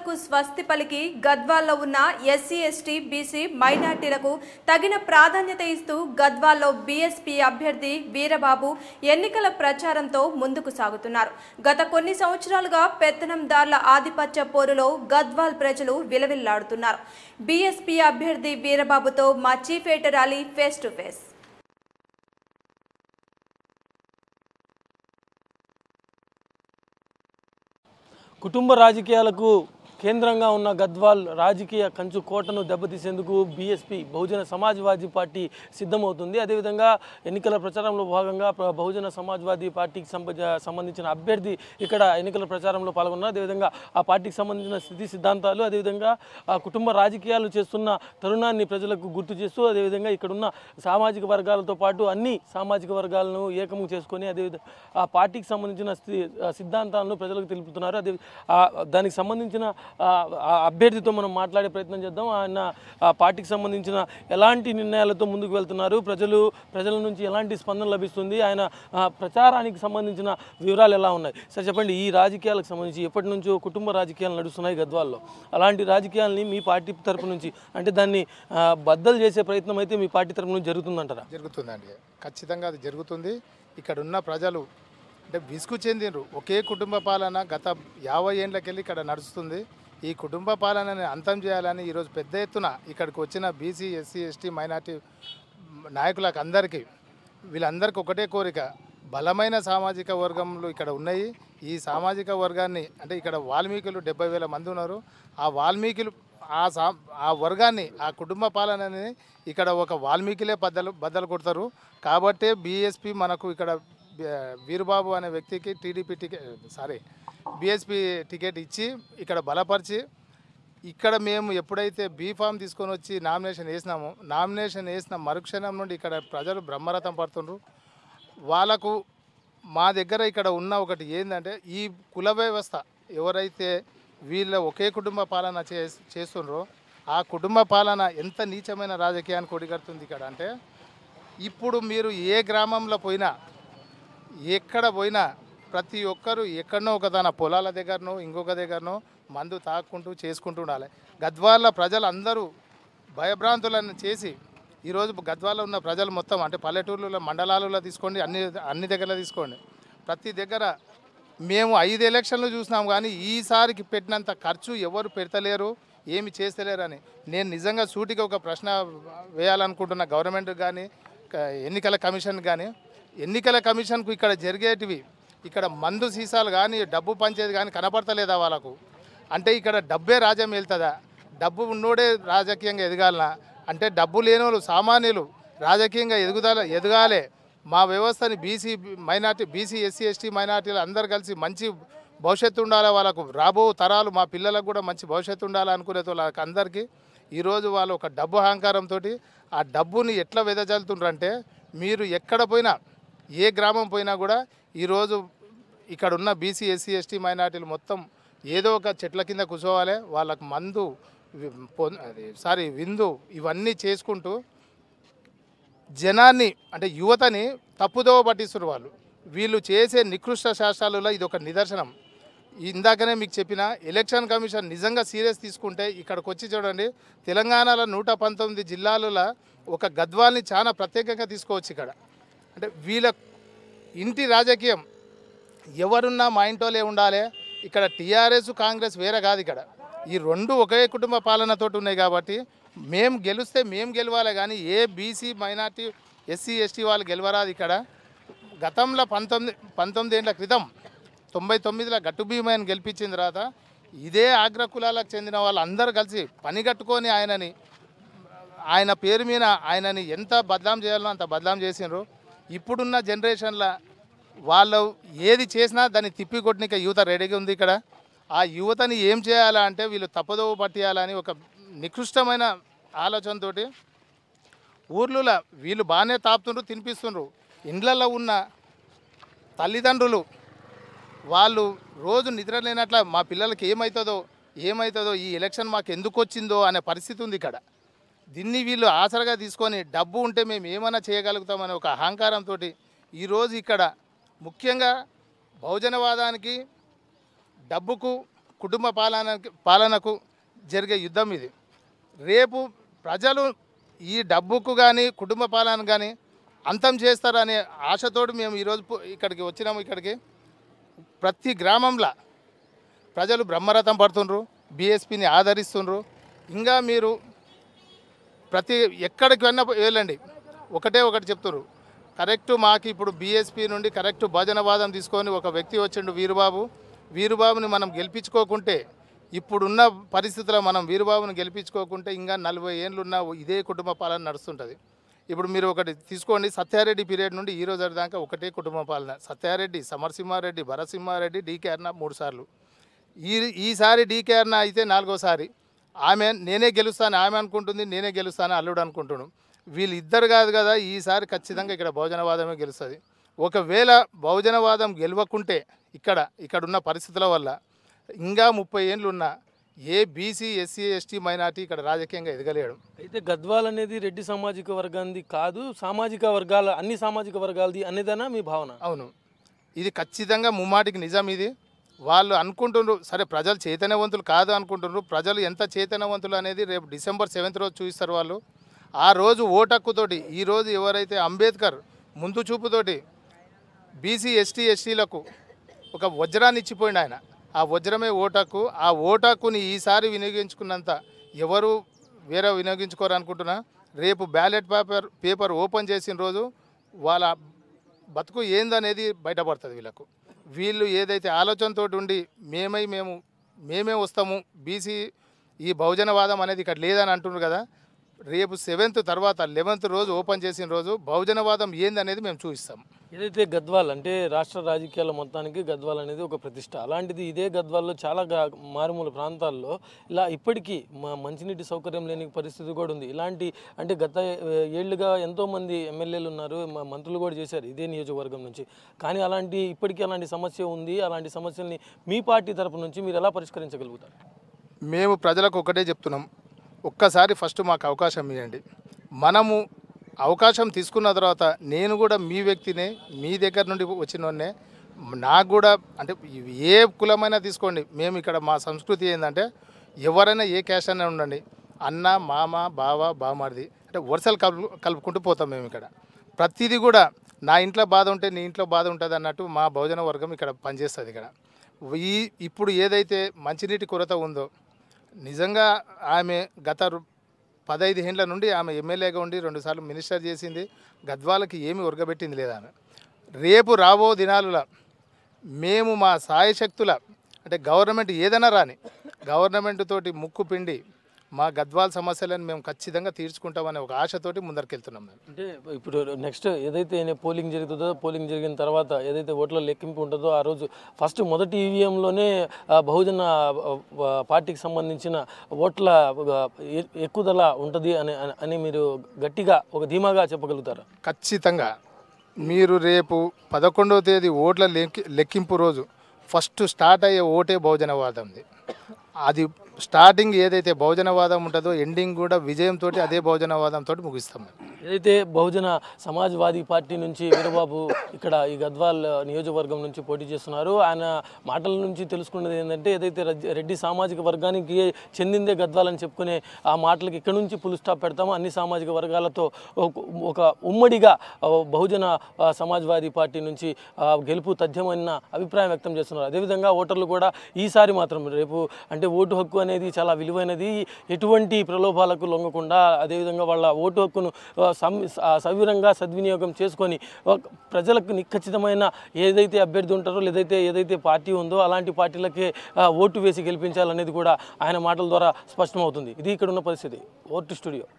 కళలకు స్వస్తి పలికి గద్వాల్లో ఉన్న ఎస్సీ ఎస్టీ బీసీ మైనార్టీలకు తగిన ప్రాధాన్యత ఇస్తూ గద్వాల్లో బీఎస్పీ అభ్యర్థి వీరబాబు ఎన్నికల ప్రచారంతో ముందుకు సాగుతున్నారు గత కొన్ని సంవత్సరాలుగా పెత్తనందార్ల ఆధిపత్య పోరులో గద్వాల్ ప్రజలు విలవిల్లాడుతున్నారు బీఎస్పీ అభ్యర్థి వీరబాబుతో మా chief editor Ali face to face కుటుంబ రాజకీయాలకు కేంద్రంగా ఉన్న గద్వాల్ రాజకీయ కంచు కోటను దెబ్బతీసేందుకు బీఎస్పీ బహుజన సమాజ్వాదీ పార్టీ సిద్ధమవుతుంది అదేవిధంగా ఎన్నికల ప్రచారంలో భాగంగా ప్ర- బహుజన సమాజ్వాదీ పార్టీకి సంబ- సంబంధించిన అభ్యర్థి ఇక్కడ ఎన్నికల ప్రచారంలో పాల్గొన్నారు అదేవిధంగా ఆ పార్టీకి సంబంధించిన స్థితి సిద్ధాంతాలు అదేవిధంగా ఆ కుటుంబ రాజకీయాలు చేస్తున్న తరుణాన్ని ప్రజలకు గుర్తు చేస్తూ అదేవిధంగా ఇక్కడున్న సామాజిక వర్గాలతో పాటు అన్ని సామాజిక వర్గాలను ఏకము చేసుకొని అదేవిధంగా ఆ పార్టీకి సంబంధించిన స్థి- ఆ సిద్ధాంతాలను ప్రజలకు తెలుపుతున్నారు అదే ఆ దానికి సంబంధించిన ఆ, ఆ అభ్యర్థితో మనం మాట్లాడే ప్రయత్నం చేద్దాం ఆయన ఆ పార్టీకి సంబంధించిన ఎలాంటి నిర్ణయాలతో ముందుకు వెళ్తున్నారు ప్రజలు ప్రజల నుంచి ఎలాంటి స్పందన లభిస్తుంది ఆయన ఆ, ప్రచారానికి సంబంధించిన వివరాలు ఎలా ఉన్నాయి సార్ చెప్పండి ఈ రాజకీయాలకు సంబంధించి ఎప్పటి నుంచో కుటుంబ రాజకీయాలు నడుస్తున్నాయి గద్వాల్లో అలాంటి రాజకీయాలని మీ పార్టీ తరపు నుంచి అంటే దాన్ని ఆ, బద్దలు చేసే ప్రయత్నం అయితే మీ పార్టీ తరపు నుంచి జరుగుతుందంటారా జరుగుతుందండి ఖచ్చితంగా అది జరుగుతుంది ఇక్కడ ఉన్న ప్రజలు అంటే విసుగు చెందినరు ఒకే కుటుంబ పాలన గత యాభై ఏళ్ళకెళ్ళి ఇక్కడ నడుస్తుంది ఈ కుటుంబ పాలనని అంతం చేయాలని ఈరోజు పెద్ద ఎత్తున ఇక్కడికి వచ్చిన బీసీ ఎస్సీ ఎస్టీ మైనార్టీ నాయకులకు అందరికీ వీళ్ళందరికీ ఒకటే కోరిక బలమైన సామాజిక వర్గంలో ఇక్కడ ఉన్నాయి ఈ సామాజిక వర్గాన్ని అంటే ఇక్కడ వాల్మీకులు డెబ్బై వేల మంది ఉన్నారు ఆ వాల్మీకులు ఆ సా ఆ వర్గాన్ని ఆ కుటుంబ పాలనని ఇక్కడ ఒక వాల్మీకిలే బద్దలు బద్దలు కొడతారు కాబట్టే బీఎస్పీ మనకు ఇక్కడ బి- వీరబాబు అనే వ్యక్తికి TDP ticket sorry BSP ticket ఇచ్చి ఇక్కడ బలపరిచి ఇక్కడ మేము ఎప్పుడైతే బీఫామ్ తీసుకొని వచ్చి నామినేషన్ వేసినామో నామినేషన్ వేసిన మరుక్షణం నుండి ఇక్కడ ప్రజలు బ్రహ్మరథం పడుతుండ్రు వాళ్ళకు మా దగ్గర ఇక్కడ ఉన్న ఒకటి ఏంటంటే ఈ కుల వ్యవస్థ ఎవరైతే వీళ్ళ ఒకే కుటుంబ పాలన చే చేస్తుండ్రో ఆ కుటుంబ పాలన ఎంత నీచమైన రాజకీయాన్ని కొడిగడుతుంది ఇక్కడ అంటే ఇప్పుడు మీరు ఏ గ్రామంలో పోయినా ఎక్కడ పోయినా ప్రతి ఒక్కరు ఎక్కడనో ఒక తన పొలాల దగ్గరనో ఇంకొక దగ్గరనో మందు తాక్కుంటూ చేసుకుంటూ ఉండాలి గద్వాల ప్రజలు అందరూ భయభ్రాంతులను చేసి ఈరోజు గద్వాలలో ఉన్న ప్రజలు మొత్తం అంటే పల్లెటూర్లలో మండలాలలో తీసుకోండి అన్ని అన్ని దగ్గర తీసుకోండి ప్రతి దగ్గర మేము ఐదు ఎలక్షన్లు చూసినాం కానీ ఈసారికి పెట్టినంత ఖర్చు ఎవరు పెడతలేరు ఏమి చేస్తలేరని నేను నిజంగా సూటిగా ఒక ప్రశ్న వేయాలనుకుంటున్న గవర్నమెంట్ కానీ క- ఎన్నికల కమిషన్ కానీ ఎన్నికల కమిషన్కు ఇక్కడ జరిగేటివి ఇక్కడ మందు సీసాలు కానీ డబ్బు పంచేది కానీ కనపడతలేదా వాళ్ళకు అంటే ఇక్కడ డబ్బే రాజ్యం వెళ్తుందా డబ్బు ఉన్నోడే రాజకీయంగా ఎదగాలనా అంటే డబ్బు లేని వాళ్ళు సామాన్యులు రాజకీయంగా ఎదుగుదల ఎదగాలే మా వ్యవస్థని BC minority BC SC ST మైనార్టీలు అందరు కలిసి మంచి భవిష్యత్తు ఉండాలి వాళ్ళకు రాబో తరాలు మా పిల్లలకు కూడా మంచి భవిష్యత్తు ఉండాలి అనుకునే వాళ్ళకి అందరికీ ఈరోజు వాళ్ళు ఒక డబ్బు అహంకారంతో ఆ డబ్బుని ఎట్లా వెదజల్లుతుండ్రంటే మీరు ఎక్కడ పోయినా ఏ గ్రామం పోయినా కూడా ఈరోజు ఇక్కడ ఉన్న బీసీ ఎస్సీ ఎస్టీ మైనార్టీలు మొత్తం ఏదో ఒక చెట్ల కింద కూర్చోవాలి వాళ్ళకు మందు వి- పొ- అది సారీ విందు ఇవన్నీ చేసుకుంటూ జనాన్ని అంటే యువతని తప్పుదోవ పట్టిస్తున్నారు వాళ్ళు వీళ్ళు చేసే నికృష్ట శాస్త్రాలలో ఇది ఒక నిదర్శనం ఇందాకనే మీకు చెప్పిన ఎలక్షన్ కమిషన్ నిజంగా సీరియస్ తీసుకుంటే ఇక్కడికి వచ్చి చూడండి తెలంగాణలో నూట పంతొమ్మిది జిల్లాలలో ఒక గద్వాల్ని చాలా ప్రత్యేకంగా తీసుకోవచ్చు ఇక్కడ అంటే వీళ్ళ ఇంటి రాజకీయం ఎవరున్నా మా ఇంటోలే ఉండాలి ఇక్కడ టీఆర్ఎస్ కాంగ్రెస్ వేరే కాదు ఇక్కడ ఈ రెండు ఒకే కుటుంబ పాలనతోటి ఉన్నాయి కాబట్టి మేము గెలిస్తే మేము గెలవాలి కానీ ఏ బీసీ మైనార్టీ ఎస్సీ ఎస్టీ వాళ్ళు గెలవరాదు ఇక్కడ గతంలో పంతొమ్మిది పంతొమ్మిది ఏళ్ళ క్రితం తొంభై తొమ్మిదిలో గట్టు భీమని గెలిపించిన తర్వాత ఇదే ఆగ్ర కులాలకు చెందిన వాళ్ళందరూ కలిసి పని కట్టుకొని ఆయనని ఆయన పేరు మీద ఆయనని ఎంత బదలాం చేయాలో అంత బదలాం చేసిండ్రు ఇప్పుడున్న జనరేషన్లో వాళ్ళు ఏది చేసినా దాన్ని తిప్పి కొట్టిన యువత రెడీగా ఉంది ఇక్కడ ఆ యువతని ఏం చేయాలా అంటే వీళ్ళు తప్పదోవ పట్టియాలని ఒక నికృష్టమైన ఆలోచనతోటి ఊర్లలో వీళ్ళు బాగానే తాపుతుండ్రు తినిపిస్తుండ్రు ఇండ్లలో ఉన్న తల్లిదండ్రులు వాళ్ళు రోజు నిద్ర లేనట్ల మా పిల్లలకి ఏమవుతుందో ఏమవుతుందో ఈ ఎలక్షన్ మాకు ఎందుకు వచ్చిందో అనే పరిస్థితి ఉంది ఇక్కడ దీన్ని వీళ్ళు ఆసరగా తీసుకొని డబ్బు ఉంటే మేము ఏమైనా చేయగలుగుతామనే ఒక అహంకారంతో ఈరోజు ఇక్కడ ముఖ్యంగా బహుజనవాదానికి డబ్బుకు కుటుంబ పాలన పాలనకు జరిగే యుద్ధం ఇది రేపు ప్రజలు ఈ డబ్బుకు కానీ కుటుంబ పాలన కానీ అంతం చేస్తారనే ఆశతోటి మేము ఈరోజు పు- ఇక్కడికి వచ్చినాము ఇక్కడికి ప్రతి గ్రామంలో ప్రజలు బ్రహ్మరథం పడుతుండ్రు బీఎస్పీని ఆదరిస్తుండ్రు ఇంకా మీరు ప్రతి ఎక్కడికి వెళ్ళినా వెళ్ళండి ఒకటే ఒకటి చెప్తున్నారు కరెక్ట్ మాకు ఇప్పుడు బీఎస్పీ నుండి కరెక్ట్ భజనవాదం తీసుకొని ఒక వ్యక్తి వచ్చిండు వీరుబాబు వీరుబాబుని మనం గెలిపించుకోకుంటే ఇప్పుడున్న పరిస్థితుల్లో మనం వీరుబాబుని గెలిపించుకోకుంటే ఇంకా నలభై ఏళ్ళు ఉన్న ఇదే కుటుంబ పాలన నడుస్తుంటుంది ఇప్పుడు మీరు ఒకటి తీసుకోండి సత్యారెడ్డి పీరియడ్ నుండి ఈ రోజు దాకా ఒకటే కుటుంబ పాలన సత్యారెడ్డి సమరసింహారెడ్డి భరసింహారెడ్డి డీకే అన్న మూడు సార్లు ఈ ఈసారి డీకే అన్న అయితే నాలుగోసారి ఆమె నేనే గెలుస్తాను ఆమె అనుకుంటుంది నేనే గెలుస్తాను అల్లుడు అనుకుంటున్నాను వీళ్ళిద్దరు కాదు కదా ఈసారి ఖచ్చితంగా ఇక్కడ బహుజనవాదమే గెలుస్తుంది ఒకవేళ బహుజనవాదం గెలవకుంటే ఇక్కడ ఇక్కడ ఉన్న పరిస్థితుల వల్ల ఇంకా ముప్పై ఏళ్ళు ఉన్న ఏ బీసీ ఎస్సీ ఎస్టీ మైనార్టీ ఇక్కడ రాజకీయంగా ఎదగలేడు అయితే గద్వాల్ అనేది రెడ్డి సామాజిక వర్గానికి కాదు సామాజిక వర్గాల అన్ని సామాజిక వర్గాలది అనేదనా మీ భావన అవును ఇది ఖచ్చితంగా ముమ్మాటికి నిజం ఇది వాళ్ళు అనుకుంటున్నారు సరే ప్రజలు చైతన్యవంతులు కాదు అనుకుంటున్నారు ప్రజలు ఎంత చైతన్యవంతులు అనేది రేపు డిసెంబర్ సెవెంత్ రోజు చూపిస్తారు వాళ్ళు ఆ రోజు ఓటక్కుతోటి ఈ రోజు ఎవరైతే అంబేద్కర్ ముందు చూపుతోటి బీసీ ఎస్టీ ఎస్టీలకు ఒక వజ్రాన్ని ఇచ్చిపోయిండు ఆయన ఆ వజ్రమే ఓటకు ఆ ఓటకుని ఈసారి వినియోగించుకున్నంత ఎవరు వేరే వినియోగించుకోరు అనుకుంటున్నా రేపు బ్యాలెట్ పేపర్ పేపర్ ఓపెన్ చేసిన రోజు వాళ్ళ బతుకు ఏందనేది బయటపడుతుంది వీళ్ళకు వీళ్ళు ఏదైతే ఆలోచనతో ఉండి మేమై మేము మేమే వస్తాము బీసీ ఈ బహుజనవాదం అనేది ఇక్కడ లేదని అంటున్నారు కదా రేపు సెవెంత్ తర్వాత లెవెంత్ రోజు ఓపెన్ చేసిన రోజు బహుజనవాదం ఏందనేది మేము చూపిస్తాం ఏదైతే గద్వాల్ అంటే రాష్ట్ర రాజకీయాల మొత్తానికి గద్వాల్ అనేది ఒక ప్రతిష్ట అలాంటిది ఇదే గద్వాల్లో చాలా గా- మారుమూల ప్రాంతాల్లో ఇలా ఇప్పటికీ మా మంచినీటి సౌకర్యం లేని పరిస్థితి కూడా ఉంది ఇలాంటి అంటే గత ఏ- ఏళ్లుగా ఎంతోమంది ఎమ్మెల్యేలు ఉన్నారు మా మంత్రులు కూడా చేశారు ఇదే నియోజకవర్గం నుంచి కానీ అలాంటి ఇప్పటికీ అలాంటి సమస్య ఉంది అలాంటి సమస్యల్ని మీ పార్టీ తరపు నుంచి మీరు ఎలా పరిష్కరించగలుగుతారు మేము ప్రజలకు ఒకటే చెప్తున్నాం ఒక్కసారి ఫస్ట్ మాకు అవకాశం ఇవ్వండి మనము అవకాశం తీసుకున్న తర్వాత నేను కూడా మీ వ్యక్తినే మీ దగ్గర నుండి వచ్చినోన్నే నాకు కూడా అంటే ఏ కులమైనా తీసుకోండి మేము ఇక్కడ మా సంస్కృతి ఏంటంటే ఎవరైనా ఏ క్యాస్ట్ అయినా ఉండండి అన్న మామ బావ బామర్ది అంటే వరుసలు కలుపు కలుపుకుంటూ పోతాం మేము ఇక్కడ ప్రతిదీ కూడా నా ఇంట్లో బాధ ఉంటే నీ ఇంట్లో బాధ ఉంటుంది అన్నట్టు మా భోజన వర్గం ఇక్కడ పనిచేస్తుంది ఇక్కడ ఈ ఇప్పుడు ఏదైతే మంచినీటి కొరత ఉందో నిజంగా ఆమె గత రు- పదహైదు ఏండ్ల నుండి ఆమె ఎమ్మెల్యేగా ఉండి రెండుసార్లు మినిస్టర్ చేసింది గద్వాలకి ఏమి ఉరగబెట్టింది లేదా ఆమె రేపు రాబో దినాలలో మేము మా సాయశక్తుల అంటే గవర్నమెంట్ ఏదైనా రాని గవర్నమెంట్ తోటి ముక్కు పిండి మా గద్వాల సమస్యలను మేము ఖచ్చితంగా తీర్చుకుంటామనే ఒక ఆశతోటి ముందరికెళ్తున్నాం మేము అంటే ఇప్పుడు నెక్స్ట్ ఏదైతే పోలింగ్ జరుగుతుందో పోలింగ్ జరిగిన తర్వాత ఏదైతే ఓట్ల లెక్కింపు ఉంటుందో ఆ రోజు ఫస్ట్ మొదటి ఈవీఎంలోనే బహుజన ఆ, ఆ, పార్టీకి సంబంధించిన ఓట్ల ఆ, ఎ- ఎక్కుదల ఉంటుంది అని అని- అని మీరు గట్టిగా ఒక ధీమాగా చెప్పగలుగుతారా ఖచ్చితంగా మీరు రేపు పదకొండవ తేదీ ఓట్ల లెక్కి లెక్కింపు రోజు ఫస్ట్ స్టార్ట్ అయ్యే ఓటే బహుజనవాదంది అది స్టార్టింగ్ ఏదైతే బహుజనవాదం ఉంటుందో ఎండింగ్ కూడా విజయంతో అదే బహుజనవాదంతో ముగిస్తాం మేము. ఏదైతే బహుజన సమాజ్వాదీ పార్టీ నుంచి వీరబాబు ఇక్కడ ఈ గద్వాల్ నియోజకవర్గం నుంచి పోటీ చేస్తున్నారు ఆయన మాటల నుంచి తెలుసుకున్నది ఏంటంటే ఏదైతే రజ్- రెడ్డి సామాజిక వర్గానికి చెందిందే గద్వాల్ అని చెప్పుకునే ఆ మాటలకి ఇక్కడ నుంచి పులు స్టాప్ పెడతాము అన్ని సామాజిక వర్గాలతో ఒక- ఒక ఉమ్మడిగా ఆ, బహుజన ఆ, సమాజ్వాదీ పార్టీ నుంచి ఆ, గెలుపు తథ్యమైన అభిప్రాయం వ్యక్తం చేస్తున్నారు అదేవిధంగా ఓటర్లు కూడా ఈసారి మాత్రం రేపు అంటే ఓటు హక్కు అనేది చాలా విలువైనది ఎటువంటి ప్రలోభాలకు లొంగకుండా అదేవిధంగా వాళ్ళ ఓటు హక్కును ఆ, సం ఆ, సవివరంగా సద్వినియోగం చేసుకొని ఒక ప్రజలకు నిఖచ్చితమైన ఏదైతే అభ్యర్థి ఉంటారో లేదైతే ఏదైతే పార్టీ ఉందో అలాంటి పార్టీలకే ఆ, ఓటు వేసి గెలిపించాలనేది కూడా ఆయన మాటల ద్వారా స్పష్టమవుతుంది ఇది ఇక్కడ ఉన్న పరిస్థితి ఓటు స్టూడియో